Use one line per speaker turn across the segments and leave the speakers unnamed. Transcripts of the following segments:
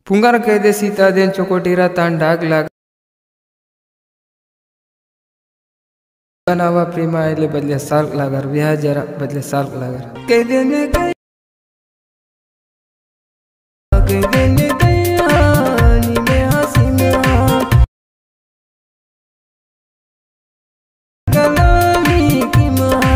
पुंगार कैदे Sita then चोकोटीरा तान डाग लाग बनावा प्रेमा आयले बदले साल्क लागर विहा जरा बदले साल्क लागर कैदे ने गई कैदे ने गया नी में हसीना कलामी की महा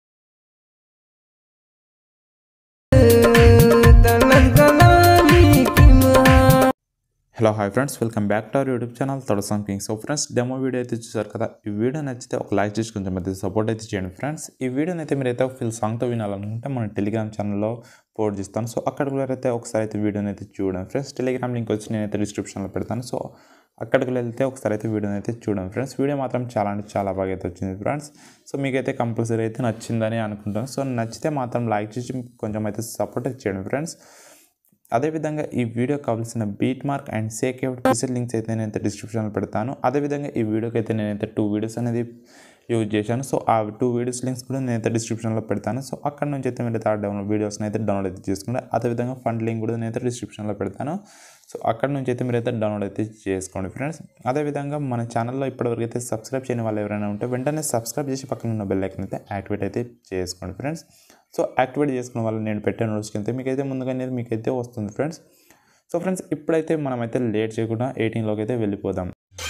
तलन कलामी की महा
hello hi friends welcome back to our YouTube channel third something so friends demo video అయితే చూసారు కదా ఈ వీడియో నచ్చితే ఒక లైక్ చేసి కొంచెం అయితే సపోర్ట్ అయితే చేయండి ఫ్రెండ్స్ ఈ వీడియోని అయితే మీరైతే ఒక ఫిల్ సాంగ్తో వినాలనుకుంటే మన టెలిగ్రామ్ ఛానల్లో పోస్ట్ చేస్తాను సో అక్కడ కూడా అయితే ఒకసారి అయితే వీడియోని అయితే చూడండి ఫ్రెండ్స్ టెలిగ్రామ్ లింక్ వచ్చి నేనైతే డిస్క్రిప్షన్లో పెడతాను సో అక్కడికి వెళ్తే ఒకసారి అయితే వీడియోని అయితే చూడండి ఫ్రెండ్స్ వీడియో మాత్రం చాలా అంటే చాలా బాగా అయితే వచ్చింది ఫ్రెండ్స్ సో మీకైతే కంపల్సరీ అయితే నచ్చిందని అనుకుంటాను సో నచ్చితే మాత్రం లైక్ చేసి కొంచెం అయితే సపోర్ట్ అయితే చేయండి ఫ్రెండ్స్ అదేవిధంగా ఈ వీడియో కావాల్సిన beat mark and sake out pixel links అయితే నేనైతే డిస్క్రిప్షన్లో పెడతాను అదేవిధంగా ఈ వీడియోకి అయితే నేనైతే టూ వీడియోస్ అనేది యూజ్ చేశాను సో ఆ టూ వీడియోస్ లింక్స్ కూడా నేనైతే డిస్క్రిప్షన్లో పెడతాను సో అక్కడ నుంచి అయితే మీరైతే ఆ డౌన్లోడ్ వీడియోస్ని అయితే డౌన్లోడ్ అయితే చేసుకోండి అదేవిధంగా ఫండ్ లింక్ కూడా నేనైతే డిస్క్రిప్షన్లో పెడతాను సో అక్కడ నుంచి అయితే మీరైతే డౌన్లోడ్ అయితే చేసుకోండి ఫ్రెండ్స్ అదేవిధంగా మన ఛానల్లో ఇప్పటివరకు అయితే సబ్స్క్రైబ్ చేయని వాళ్ళు ఎవరైనా ఉంటే వెంటనే సబ్స్క్రైబ్ చేసి పక్కన ఉన్న బెల్ ఐకన్ అయితే యాక్టివేట్ అయితే చేసుకోండి ఫ్రెండ్స్ సో యాక్టివేట్ చేసుకున్న వాళ్ళు నేను పెట్టే నోట్స్కి అయితే మీకైతే ముందుగానే మీకైతే వస్తుంది ఫ్రెండ్స్ సో ఫ్రెండ్స్ ఇప్పుడైతే మనమైతే లేట్ చేయకుండా ఎయిటీన్లోకి అయితే వెళ్ళిపోదాం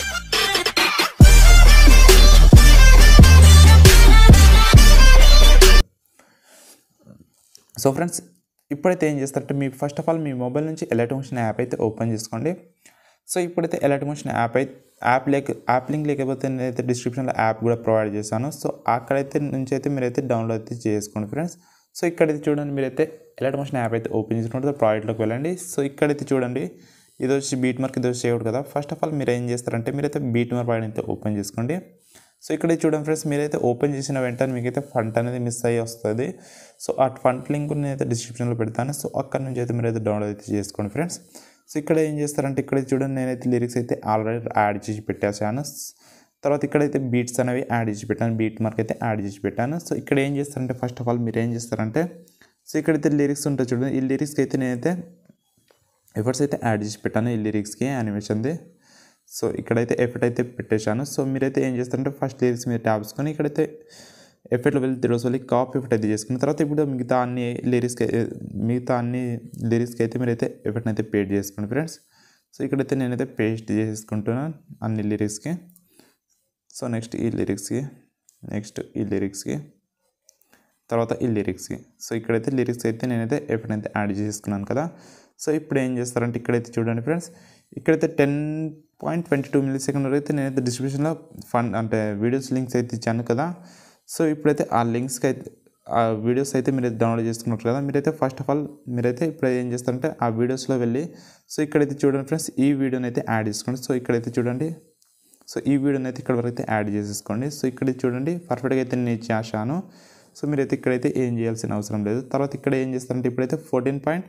సో ఫ్రెండ్స్ ఇప్పుడైతే ఏం చేస్తారంటే మీ ఫస్ట్ ఆఫ్ ఆల్ మీ మొబైల్ నుంచి ఎలర్ట్ మోషన్ యాప్ అయితే ఓపెన్ చేసుకోండి సో ఇప్పుడైతే ఎలర్ట్ మోషన్ యాప్ అయితే యాప్ లేక యాప్ లింక్ లేకపోతే నేనైతే డిస్క్రిప్షన్లో యాప్ కూడా ప్రొవైడ్ చేశాను సో అక్కడైతే నుంచి అయితే మీరైతే డౌన్లోడ్ అయితే చేసుకోండి ఫ్రెండ్స్ సో ఇక్కడైతే చూడండి మీరైతే ఎలర్ట్ మోషన్ యాప్ అయితే ఓపెన్ చేసుకుంటే ప్రాజెక్ట్లోకి వెళ్ళండి సో ఇక్కడైతే చూడండి ఇది వచ్చి బీట్ మార్క్ ఇది వచ్చి చేయకూడదు కదా ఫస్ట్ ఆఫ్ ఆల్ మీరు ఏం చేస్తారంటే మీరైతే బీట్ మార్క్ పైన అయితే ఓపెన్ చేసుకోండి సో ఇక్కడ చూడండి ఫ్రెండ్స్ మీరైతే ఓపెన్ చేసిన వెంటనే మీకైతే ఫండ్ అనేది మిస్ అయ్యి వస్తుంది సో ఆ ఫండ్ లింక్ నేనైతే డిస్క్రిప్షన్లో పెడతాను సో అక్కడ నుంచి అయితే మీరైతే డౌన్లోడ్ అయితే చేసుకోండి ఫ్రెండ్స్ సో ఇక్కడ ఏం చేస్తారంటే ఇక్కడ చూడండి నేనైతే లిరిక్స్ అయితే ఆల్రెడీ యాడ్ చేసి పెట్టేసాను తర్వాత ఇక్కడైతే బీట్స్ అనేవి యాడ్ చేసి పెట్టాను బీట్ మార్క్ అయితే యాడ్ చేసి పెట్టాను సో ఇక్కడ ఏం చేస్తారంటే ఫస్ట్ ఆఫ్ ఆల్ మీరు ఏం చేస్తారంటే సో ఇక్కడైతే లిరిక్స్ ఉంటాయి చూడండి ఈ లిరిక్స్కి అయితే నేనైతే ఎఫర్ట్స్ అయితే యాడ్ చేసి పెట్టాను ఈ లిరిక్స్కి యానిమేషన్ది సో ఇక్కడైతే ఎఫెక్ట్ అయితే పెట్టేశాను సో మీరైతే ఏం చేస్తారంటే ఫస్ట్ లిరిక్స్ మీద ట్యాబ్స్కొని ఇక్కడైతే ఎఫెక్ట్లో వెళ్ళి తిరగస్ వెళ్ళి కాప్ ఎఫెక్ట్ అయితే చేసుకున్న తర్వాత ఇప్పుడు మిగతా అన్ని లిరిక్స్కి మిగతా అన్ని లిరిక్స్కి అయితే మీరైతే ఎఫెక్ట్ అయితే పేడ్ చేసుకోండి ఫ్రెండ్స్ సో ఇక్కడైతే నేనైతే పేస్ట్ చేసుకుంటున్నాను అన్ని లిరిక్స్కి సో నెక్స్ట్ ఈ లిరిక్స్కి నెక్స్ట్ ఈ లిరిక్స్కి తర్వాత ఈ లిరిక్స్కి సో ఇక్కడైతే లిరిక్స్ అయితే నేనైతే ఎఫెక్ట్ అయితే యాడ్ చేసుకున్నాను కదా సో ఇప్పుడు ఏం చేస్తారంటే ఇక్కడైతే చూడండి ఫ్రెండ్స్ ఇక్కడైతే ten point twenty two millisecond వరకు అయితే నేనైతే డిస్క్రిప్షన్లో ఫండ్ అంటే వీడియోస్ లింక్స్ అయితే ఇచ్చాను కదా సో ఇప్పుడైతే ఆ లింక్స్కి అయితే ఆ వీడియోస్ అయితే మీరు డౌన్లోడ్ చేసుకున్నారు కదా మీరైతే ఫస్ట్ ఆఫ్ ఆల్ మీరైతే ఇప్పుడు ఏం చేస్తారంటే ఆ వీడియోస్లో వెళ్ళి సో ఇక్కడైతే చూడండి ఫ్రెండ్స్ ఈ వీడియోని అయితే యాడ్ చేసుకోండి సో ఇక్కడైతే చూడండి సో ఈ వీడియోని అయితే ఇక్కడ వరకు అయితే యాడ్ చేసేసుకోండి సో ఇక్కడ చూడండి పర్ఫెక్ట్గా అయితే నేను చేశాను సో మీరైతే ఇక్కడైతే ఏం చేయాల్సిన అవసరం లేదు తర్వాత ఇక్కడ ఏం చేస్తారంటే ఇప్పుడైతే ఫోర్టీన్ పాయింట్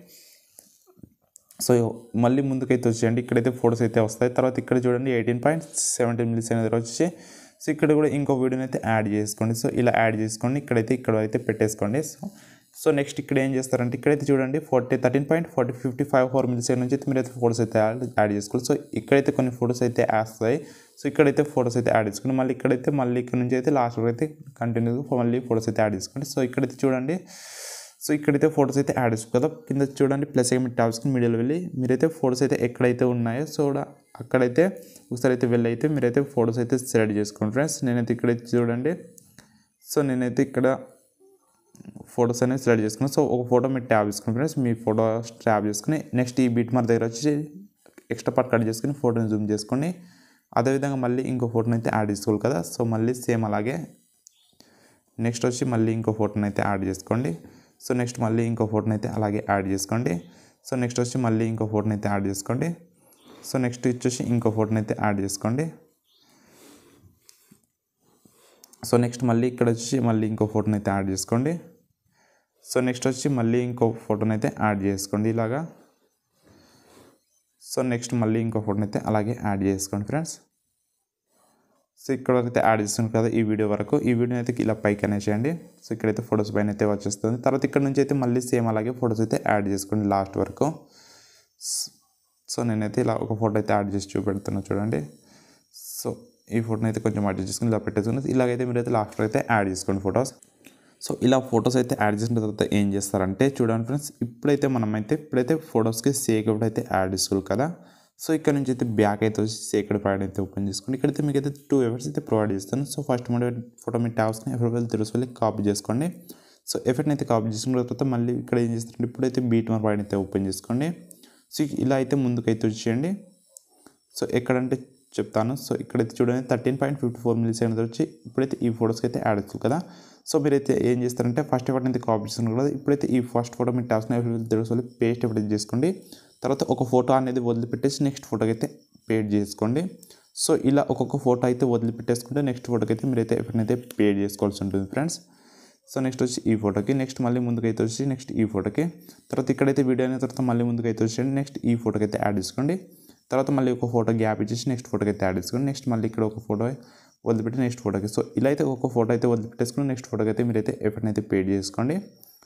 సో మళ్ళీ ముందుకైతే వచ్చేయండి ఇక్కడైతే ఫోటోస్ అయితే వస్తాయి తర్వాత ఇక్కడ చూడండి ఎయిటీన్ పాయింట్ సెవెంటీన్ మినిట్స్ అనేది వచ్చి సో ఇక్కడ కూడా ఇంకో వీడియోని అయితే యాడ్ చేసుకోండి సో ఇలా యాడ్ చేసుకోండి ఇక్కడైతే ఇక్కడ అయితే పెట్టేసుకోండి సో సో నెక్స్ట్ ఇక్కడ ఏం చేస్తారంటే ఇక్కడైతే చూడండి forty thirteen point forty fifty five four minutes నుంచి అయితే మీరైతే ఫోటోస్ అయితే యాడ్ చేసుకోవాలి సో ఇక్కడైతే కొన్ని ఫోటోస్ అయితే వస్తాయి సో ఇక్కడైతే ఫోటోస్ అయితే యాడ్ చేసుకోండి మళ్ళీ ఇక్కడైతే మళ్ళీ ఇక్కడ నుంచి అయితే లాస్ట్ వరకు అయితే కంటిన్యూగా మళ్ళీ ఫోటోస్ అయితే యాడ్ చేసుకోండి సో ఇక్కడైతే చూడండి సో ఇక్కడైతే ఫోటోస్ అయితే యాడ్ చేసుకో కదా కింద చూడండి ప్లస్ మీ టాబ్స్కి మీడియాలో వెళ్ళి మీరైతే ఫోటోస్ అయితే ఎక్కడైతే ఉన్నాయో సో అక్కడైతే ఒకసారి అయితే వెళ్ళి అయితే మీరైతే ఫోటోస్ అయితే సెలెక్ట్ చేసుకోండి ఫ్రెండ్స్ నేనైతే ఇక్కడైతే చూడండి సో నేనైతే ఇక్కడ ఫోటోస్ అనేది సెలెక్ట్ చేసుకున్నాను సో ఒక ఫోటో మీరు ట్యాబ్ చేసుకుని ఫ్రెండ్స్ మీ ఫోటో ట్యాబ్ చేసుకుని నెక్స్ట్ ఈ బీట్ మార్ దగ్గర వచ్చి ఎక్స్ట్రా పార్ట్ కట్ చేసుకుని ఫోటోని జూమ్ చేసుకోండి అదేవిధంగా మళ్ళీ ఇంకో ఫోటోని అయితే యాడ్ చేసుకోవాలి కదా సో మళ్ళీ సేమ్ అలాగే నెక్స్ట్ వచ్చి మళ్ళీ ఇంకో ఫోటోని అయితే యాడ్ చేసుకోండి సో నెక్స్ట్ మళ్ళీ ఇంకో ఫోటోని అయితే అలాగే యాడ్ చేసుకోండి సో నెక్స్ట్ వచ్చి మళ్ళీ ఇంకో ఫోటోని అయితే యాడ్ చేసుకోండి సో నెక్స్ట్ వచ్చేసి ఇంకో ఫోటోని అయితే యాడ్ చేసుకోండి సో నెక్స్ట్ మళ్ళీ ఇక్కడ వచ్చి మళ్ళీ ఇంకో ఫోటోని అయితే యాడ్ చేసుకోండి సో నెక్స్ట్ వచ్చి మళ్ళీ ఇంకో ఫోటోని అయితే యాడ్ చేసుకోండి ఇలాగా సో నెక్స్ట్ మళ్ళీ ఇంకో ఫోటోని అయితే అలాగే యాడ్ చేసుకోండి ఫ్రెండ్స్ సో ఇక్కడ వరకు అయితే యాడ్ చేస్తున్నాను కదా ఈ వీడియో వరకు ఈ వీడియో అయితే ఇలా పైకి అనేసేయండి సో ఇక్కడైతే ఫొటోస్ పైన అయితే వచ్చేస్తుంది తర్వాత ఇక్కడ నుంచి అయితే మళ్ళీ సేమ్ అలాగే ఫొటోస్ అయితే యాడ్ చేసుకోండి లాస్ట్ వరకు సో నేనైతే ఇలా ఒక ఫోటో అయితే యాడ్ చేసి చూపెడుతున్నా చూడండి సో ఈ ఫోటోని అయితే కొంచెం అడ్జస్ట్ చేసుకుని ఇలా పెట్టేసుకుని ఇలాగైతే మీరైతే లాస్ట్లో అయితే యాడ్ చేసుకోండి ఫొటోస్ సో ఇలా ఫొటోస్ అయితే యాడ్ చేసిన తర్వాత ఏం చేస్తారంటే చూడండి ఫ్రెండ్స్ ఇప్పుడైతే మనమైతే ఇప్పుడైతే ఫొటోస్కి సేకడ్ అయితే యాడ్ చేసుకోవాలి కదా సో ఇక్కడ నుంచి అయితే బ్యాక్ అయితే వచ్చి సేకడ్ ప్యాడ్ అయితే ఓపెన్ చేసుకోండి ఇక్కడైతే మీకు అయితే టూ ఎఫెక్ట్స్ అయితే ప్రొవైడ్ చేస్తాను సో ఫస్ట్ మన ఫోటో మీ ట్యాబ్స్ని ఎఫెక్ట్ వెళ్ళి తెలుసు వెళ్ళి కాపీ చేసుకోండి సో ఎఫెక్ట్ని అయితే కాపీ చేసుకున్న తర్వాత మళ్ళీ ఇక్కడ ఏం చేస్తారంటే ఇప్పుడైతే బీట్ మన ప్యాడ్ అయితే ఓపెన్ చేసుకోండి సో ఇలా అయితే ముందుకైతే వచ్చేయండి సో ఎక్కడంటే చెప్తాను సో ఇక్కడైతే చూడండి thirteen point fifty four millisecond వచ్చి ఇప్పుడైతే ఈ ఫోటోస్కి అయితే యాడ్ అవుతుంది కదా సో మీరైతే ఏం చేస్తారంటే ఫస్ట్ ఫోటో అయితే కాపీ చేసుకున్నారు కదా ఇప్పుడైతే ఈ ఫస్ట్ ఫోటో మీరు టాస్క్ తెలుసు పేస్ట్ ఎప్పుడైతే చేసుకోండి తర్వాత ఒక ఫోటో అనేది వదిలిపెట్టేసి నెక్స్ట్ ఫోటోకి అయితే పేడ్ చేసుకోండి సో ఇలా ఒక్కొక్క ఫోటో అయితే వదిలిపెట్టేసుకుంటే నెక్స్ట్ ఫోటోకి అయితే మీరైతే ఎఫెక్ట్ అయితే పేడ్ చేసుకోవాల్సి ఉంటుంది ఫ్రెండ్స్ సో నెక్స్ట్ వచ్చి ఈ ఫోటోకి నెక్స్ట్ మళ్ళీ ముందుకైతే వచ్చి నెక్స్ట్ ఈ ఫోటోకి తర్వాత ఇక్కడైతే వీడియో అయిన తర్వాత మళ్ళీ ముందుకైతే వచ్చేయండి నెక్స్ట్ ఈ ఫోటోకి అయితే యాడ్ చేసుకోండి తర్వాత మళ్ళీ ఒక ఫోటో గ్యాప్ ఇచ్చేసి నెక్స్ట్ ఫోటోకి అయితే యాడ్ చేసుకోండి నెక్స్ట్ మళ్ళీ ఇక్కడ ఒక ఫోటో వదిలిపెట్టి నెక్స్ట్ ఫోటోకి సో ఇలా అయితే ఒక ఫోటో అయితే వదిలిపెట్టేసుకుని నెక్స్ట్ ఫోటోకి అయితే మీరైతే ఎఫెక్ట్ అయితే పేడ్ చేసుకోండి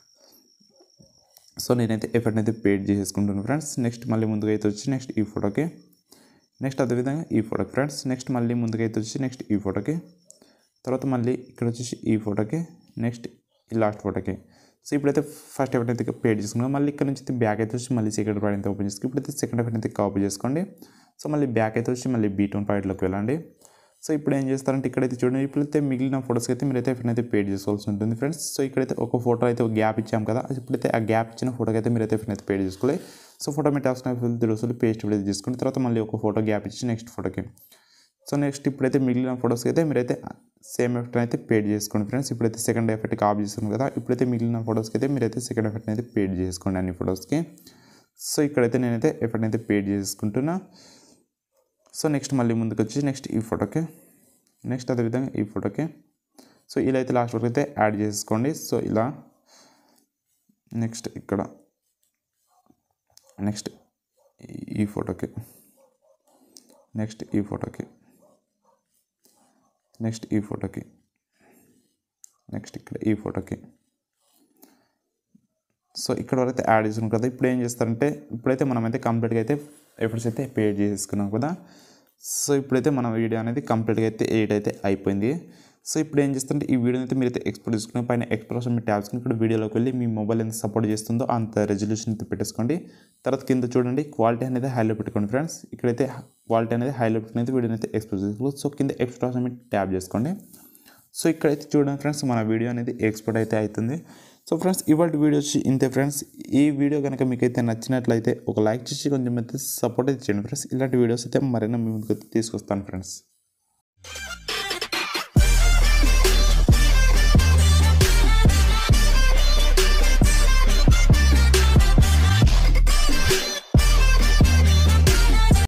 సో నేనైతే ఎఫెక్ట్ అయితే పేడ్ చేసుకుంటాను ఫ్రెండ్స్ నెక్స్ట్ మళ్ళీ ముందుగా అయితే వచ్చి నెక్స్ట్ ఈ ఫోటోకి నెక్స్ట్ అదేవిధంగా ఈ ఫోటోకి ఫ్రెండ్స్ నెక్స్ట్ మళ్ళీ ముందుగా అయితే వచ్చి నెక్స్ట్ ఈ ఫోటోకి తర్వాత మళ్ళీ ఇక్కడ వచ్చేసి ఈ ఫోటోకి నెక్స్ట్ ఈ లాస్ట్ ఫోటోకి సో ఇప్పుడైతే ఫస్ట్ ఎఫెక్ట్ అయితే పేడ్ చేసుకున్నాం మళ్ళీ ఇక్కడ నుంచి అయితే బ్యాక్ అయితే వచ్చి మళ్ళీ సెకండ్ పాయింట్ అయితే ఓపెన్ చేసుకుని ఇప్పుడైతే సెకండ్ ఎఫెక్ట్ అయితే కాపీ చేసుకోండి సో మళ్ళీ బ్యాక్ అయితే వచ్చి మళ్ళీ బీ టోన్ పాయింట్లోకి వెళ్ళండి సో ఇప్పుడు ఏం చేస్తారంటే ఇక్కడైతే చూడండి ఇప్పుడైతే మిగిలిన ఫోటోస్కి అయితే మీరైతే ఎఫెక్ట్ అయితే పేడ్ చేసుకోవాల్సి ఉంటుంది ఫ్రెండ్స్ సో ఇక్కడైతే ఒక ఫోటో అయితే ఒక గ్యాప్ ఇచ్చాం కదా ఇప్పుడైతే ఆ గ్యాప్ ఇచ్చిన ఫోటోకి అయితే మీరైతే ఎఫెక్ట్ అయితే పేడ్ చేసుకోవాలి సో ఫోటో మీ టాస్క్ తెలుసు పేస్ట్ అయితే తీసుకుని తర్వాత మళ్ళీ ఒక ఫోటో గ్యాప్ ఇచ్చి నెక్స్ట్ ఫోటోకి సో నెక్స్ట్ ఇప్పుడైతే మిగిలిన ఫొటోస్కి అయితే మీరైతే సేమ్ ఎఫెక్ట్ అయితే పేడ్ చేసుకోండి ఫ్రెండ్స్ ఇప్పుడైతే సెకండ్ ఎఫెక్ట్ కాపీ చేస్తున్నాం కదా ఇప్పుడైతే మిగిలిన ఫొటోస్కి అయితే మీరైతే సెకండ్ ఎఫెక్ట్ అయితే పేడ్ చేసుకోండి అన్ని ఫొటోస్కి సో ఇక్కడైతే నేనైతే ఎఫెక్ట్ అయితే పేడ్ చేసుకుంటున్నా సో నెక్స్ట్ మళ్ళీ ముందుకు వచ్చి నెక్స్ట్ ఈ ఫోటోకి నెక్స్ట్ అదేవిధంగా ఈ ఫోటోకి సో ఇలా అయితే లాస్ట్ వరకు అయితే యాడ్ చేసుకోండి సో ఇలా నెక్స్ట్ ఇక్కడ నెక్స్ట్ ఈ ఫోటోకి నెక్స్ట్ ఈ ఫోటోకి నెక్స్ట్ ఈ ఫోటోకి నెక్స్ట్ ఇక్కడ ఈ ఫోటోకి సో ఇక్కడ వరకు అయితే యాడ్ చేసుకున్నాం కదా ఇప్పుడు ఏం చేస్తారంటే ఇప్పుడైతే మనమైతే కంప్లీట్గా అయితే ఎఫర్ట్స్ అయితే పే చేసుకున్నాం కదా సో ఇప్పుడైతే మన వీడియో అనేది కంప్లీట్గా అయితే ఎడిట్ అయితే అయిపోయింది సో ఇప్పుడు ఏం చేస్తారంటే ఈ వీడియోని అయితే మీరైతే ఎక్స్పోర్ట్ చేసుకుని పైన ఎక్స్ప్రెషన్ మీ ట్యాబ్స్కి ఇక్కడ వీడియోలోకి వెళ్ళి మీ మొబైల్ ఎంత సపోర్ట్ చేస్తుందో అంత రెజల్యూషన్ అయితే పెట్టేసుకోండి తర్వాత కింద చూడండి క్వాలిటీ అనేది హైలో పెట్టుకోండి ఫ్రెండ్స్ ఇక్కడైతే క్వాలిటీ అనేది హైలో పెట్టుకుని అయితే వీడియోని అయితే ఎక్స్పోర్ట్ చేసుకోవాలి సో కింద ఎక్స్ప్రెషన్ మీ ట్యాబ్ చేసుకోండి సో ఇక్కడైతే చూడండి ఫ్రెండ్స్ మన వీడియో అనేది ఎక్స్పోర్ట్ అయితే అవుతుంది సో ఫ్రెండ్స్ ఇవాళ వీడియో వచ్చి ఇంతే ఫ్రెండ్స్ ఈ వీడియో కనుక మీకు అయితే నచ్చినట్లయితే ఒక లైక్ చేసి కొంచెం అయితే సపోర్ట్ అయితే చేయండి ఫ్రెండ్స్ ఇలాంటి వీడియోస్ అయితే మరైనా మీ ముందుకు అయితే తీసుకొస్తాను ఫ్రెండ్స్